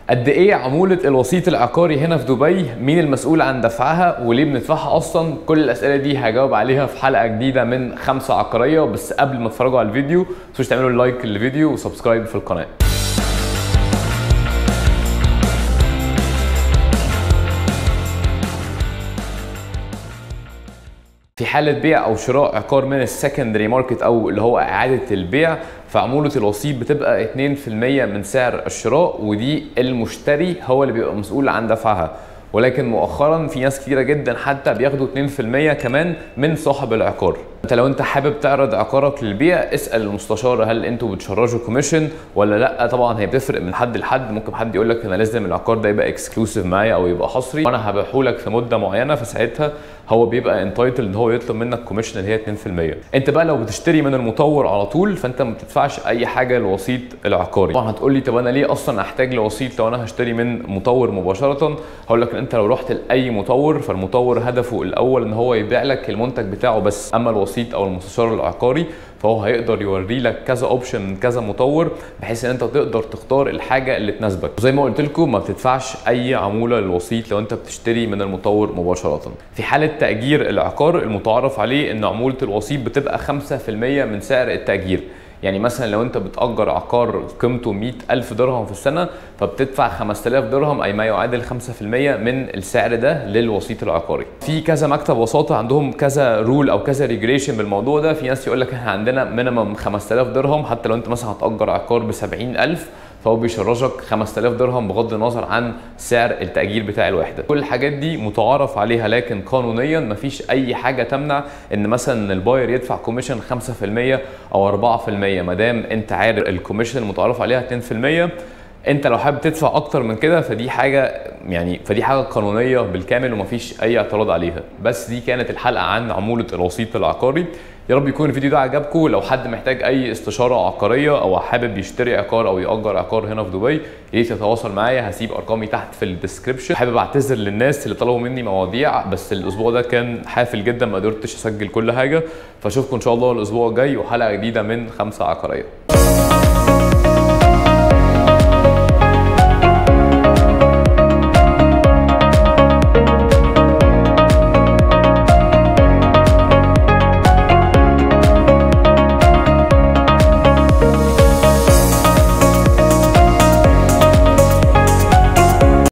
قد ايه عمولة الوسيط العقاري هنا في دبي؟ مين المسؤول عن دفعها؟ وليه بندفعها اصلا؟ كل الاسئلة دي هجاوب عليها في حلقة جديدة من خمسة عقارية بس قبل ما تتفرجوا على الفيديو ما تنسوش تعملوا لايك للفيديو وسبسكرايب في القناة. في حالة بيع أو شراء عقار من السكندري ماركت أو اللي هو إعادة البيع فعمولة الوسيط بتبقى 2% من سعر الشراء ودي المشتري هو اللي بيبقى مسؤول عن دفعها ولكن مؤخرا في ناس كتيره جدا حتى بياخدوا 2% كمان من صاحب العقار انت لو انت حابب تعرض عقارك للبيع اسال المستشار هل انتوا بتشرجوا كوميشن ولا لا طبعا هي بتفرق من حد لحد ممكن حد يقول لك انا لازم العقار ده يبقى اكسكلوسيف معايا او يبقى حصري وانا هبيعه لك في مده معينه فساعتها هو بيبقى انتايتل ان هو يطلب منك كوميشن اللي هي 2% انت بقى لو بتشتري من المطور على طول فانت ما بتدفعش اي حاجه للوسيط العقاري طبعا هتقول لي طب انا ليه اصلا احتاج لوسيط لو انا هشتري من مطور مباشره هقول لك انت لو رحت لاي مطور فالمطور هدفه الاول ان هو يبيع لك المنتج بتاعه بس اما الوسيط او المستشار العقاري فهو هيقدر يوري لك كذا اوبشن من كذا مطور بحيث ان انت تقدر تختار الحاجه اللي تناسبك وزي ما قلت لكم ما بتدفعش اي عموله للوسيط لو انت بتشتري من المطور مباشره في حاله تاجير العقار المتعارف عليه ان عموله الوسيط بتبقى 5% من سعر التاجير يعني مثلا لو انت بتأجر عقار قيمته 100 ألف درهم في السنة فبتدفع 5000 درهم أي ما يعادل 5% من السعر ده للوسيط العقاري. في كذا مكتب وساطة عندهم كذا رول أو كذا ريجريشن بالموضوع ده، في ناس يقول لك احنا عندنا مينيمم 5000 درهم حتى لو انت مثلا هتأجر عقار ب 70000 فهو بيشرجك 5000 درهم بغض النظر عن سعر التأجير بتاع الوحدة كل الحاجات دي متعارف عليها لكن قانونيا مفيش أي حاجة تمنع إن مثلا الباير يدفع كوميشن 5% أو 4% ما دام أنت عارف الكوميشن المتعارف عليها 2% انت لو حابب تدفع اكتر من كده فدي حاجه يعني فدي حاجه قانونيه بالكامل ومفيش اي اعتراض عليها بس دي كانت الحلقه عن عموله الوسيط العقاري يا رب يكون الفيديو ده عجبكم لو حد محتاج اي استشاره عقاريه او حابب يشتري عقار او ياجر عقار هنا في دبي يا ريت يتواصل معايا هسيب ارقامي تحت في الديسكربشن حابب اعتذر للناس اللي طلبوا مني مواضيع بس الاسبوع ده كان حافل جدا ما قدرتش اسجل كل حاجه فاشوفكم ان شاء الله الاسبوع الجاي وحلقه جديده من خمسه عقاريه